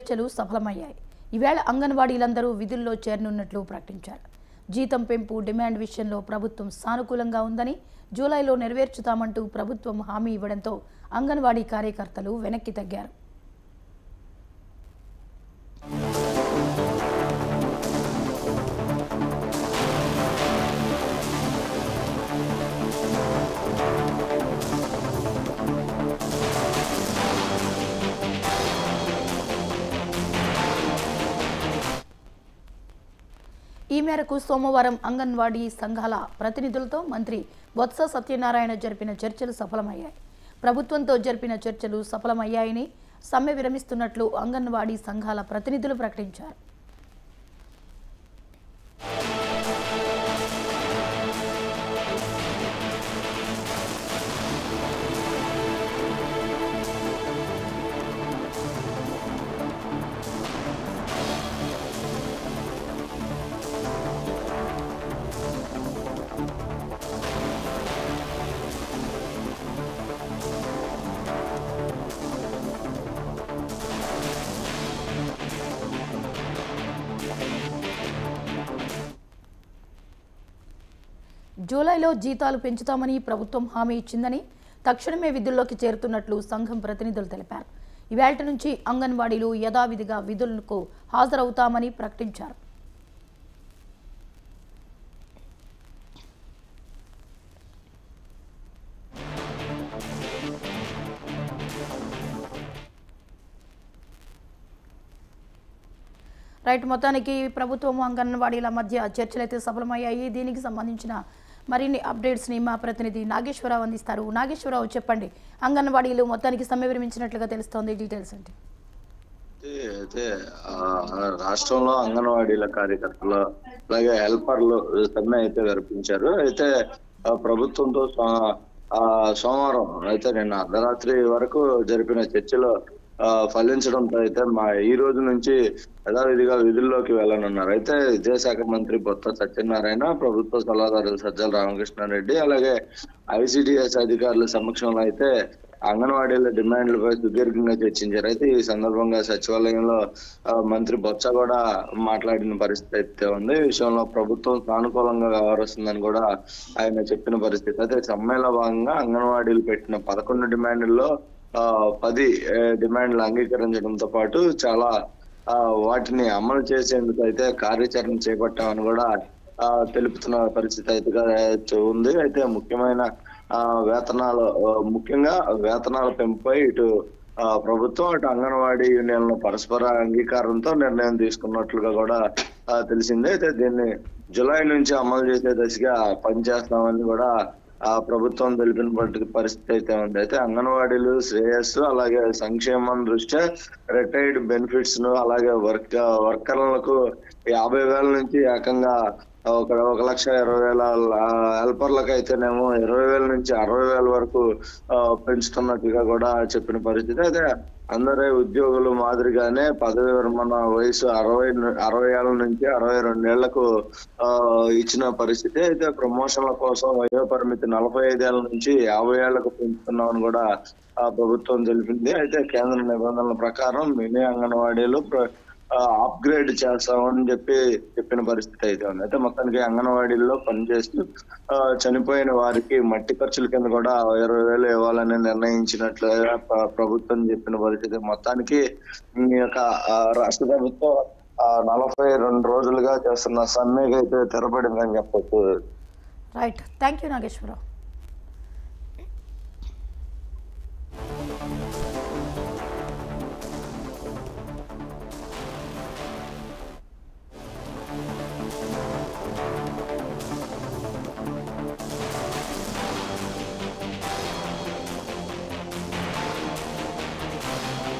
చర్చలు సఫలమయ్యాయి ఈవేళ అంగన్వాడీలందరూ విధుల్లో చేరనున్నట్లు ప్రకటించారు జీతం పెంపు డిమాండ్ విషయంలో ప్రభుత్వం సానుకూలంగా ఉందని జూలైలో నెరవేర్చుతామంటూ ప్రభుత్వం హామీ ఇవ్వడంతో అంగన్వాడీ కార్యకర్తలు వెనక్కి తగ్గారు ఈ మేరకు సోమవారం అంగన్వాడీ సంఘాల ప్రతినిధులతో మంత్రి బొత్స సత్యనారాయణ జరిపిన చర్చలు సఫలమయ్యాయి ప్రభుత్వంతో జరిపిన చర్చలు సఫలమయ్యాయని సమ్మె విరమిస్తున్నట్లు అంగన్వాడీ సంఘాల ప్రతినిధులు ప్రకటించారు జూలైలో జీతాలు పెంచుతామని ప్రభుత్వం హామీ ఇచ్చిందని తక్షణమే విధుల్లోకి చేరుతున్నట్లు సంఘం ప్రతినిధులు తెలిపారు ఇవాళ నుంచి అంగన్వాడీలు యథావిధిగా విధులకు హాజరవుతామని ప్రకటించారు రైట్ మొత్తానికి ప్రభుత్వం అంగన్వాడీల మధ్య చర్చలు అయితే సఫలమయ్యాయి దీనికి సంబంధించిన మరిన్ని అప్డేట్స్ని మా ప్రతినిధి నాగేశ్వరరావు అందిస్తారు నాగేశ్వరరావు చెప్పండి అంగన్వాడీలు మొత్తానికి సమ్మె విరమించినట్లుగా తెలుస్తోంది డీటెయిల్స్ అంటే అయితే అయితే ఆ, రాష్ట్రంలో అంగన్వాడీల కార్యకర్తలు అలాగే హెల్పర్లు సమ్మె అయితే జరిపించారు అయితే ఆ, ప్రభుత్వంతో సో- ఆ, సోమవారం అయితే నిన్న అర్ధరాత్రి వరకు జరిపిన చర్చలో ఆ, ఫలించడంతో అయితే మా ఈ రోజు నుంచి యథావిధిగా విధుల్లోకి వెళ్ళనున్నారు అయితే విద్యాశాఖ మంత్రి బొత్స సత్యనారాయణ ప్రభుత్వ సలహాదారులు సజ్జల రామకృష్ణారెడ్డి అలాగే ఐసిడిఎస్ అధికారుల సమక్షంలో అయితే అంగన్వాడీల డిమాండ్లపై సుదీర్ఘంగా చర్చించారు అయితే ఈ సందర్భంగా సచివాలయంలో ఆ, మంత్రి బొత్స కూడా మాట్లాడిన పరిస్థితి అయితే ఉంది ఈ విషయంలో ప్రభుత్వం సానుకూలంగా వ్యవహరిస్తుందని కూడా ఆయన చెప్పిన పరిస్థితి అయితే సమ్మెలో భాగంగా అంగన్వాడీలు పెట్టిన పదకొండు డిమాండ్లలో ఆ, పది ఏ, డిమాండ్లు అంగీకరించడంతో పాటు చాలా ఆ, వాటిని అమలు చేసేందుకు అయితే కార్యాచరణ చేపట్టామని కూడా ఆ, తెలుపుతున్న పరిస్థితి అయితే ఉంది అయితే ముఖ్యమైన ఆ, వేతనాలు ఆ, ముఖ్యంగా వేతనాల పెంపుపై ఇటు ఆ, ప్రభుత్వం అటు అంగన్వాడీ యూనియన్ల పరస్పర అంగీకారంతో నిర్ణయం తీసుకున్నట్లుగా కూడా ఆ, తెలిసింది అయితే దీన్ని జులై నుంచి అమలు చేసే దశగా పనిచేస్తామని కూడా ఆ ప్రభుత్వం తెలిపిన పరి- పరిస్థితి అయితే ఉంది అయితే అంగన్వాడీలు శ్రేయస్సు అలాగే సంక్షేమం దృష్ట్యా రిటైర్డ్ బెనిఫిట్స్ ను అలాగే వర్క్ వర్కర్లకు యాభై వేల నుంచి ఏకంగా ఒక ఒక లక్ష ఇరవై వేల హెల్పర్లకు అయితేనేమో ఇరవై వేల నుంచి అరవై వేల వరకు ఆ, పెంచుతున్నట్టుగా కూడా చెప్పిన పరిస్థితి అయితే అందరి ఉద్యోగులు మాదిరిగానే పదవి విరమణ వయసు అరవై ను- అరవై ఏళ్ళ నుంచి అరవై రెండేళ్లకు ఆ, ఇచ్చిన పరిస్థితి అయితే ప్రమోషన్ల కోసం వయో పరిమితి నలభై ఐదేళ్ల నుంచి యాభై ఏళ్లకు పెంచుతున్నామని కూడా ఆ ప్రభుత్వం తెలిపింది అయితే కేంద్ర నిబంధనల ప్రకారం మినీ అంగన్వాడీలు ప్ర- ఆ, అప్గ్రేడ్ చేస్తామని చెప్పి చెప్పిన పరిస్థితి అయితే ఉంది అయితే మొత్తానికి అంగన్వాడీల్లో పనిచేస్తూ ఆ, చనిపోయిన వారికి మట్టి ఖర్చుల కింద కూడా ఇరవై వేలు ఇవ్వాలని నిర్ణయించినట్లుగా ప్ర- ప్రభుత్వం చెప్పిన పరిస్థితి మొత్తానికి ఈ యొక్క ఆ, రాష్ట్ర ప్రభుత్వం ఆ, నలభై రెండు రోజులుగా చేస్తున్న సమ్మెకి అయితే తెరపడిందని చెప్పొచ్చు రైట్ థ్యాంక్ యూ నాగేశ్వరరావు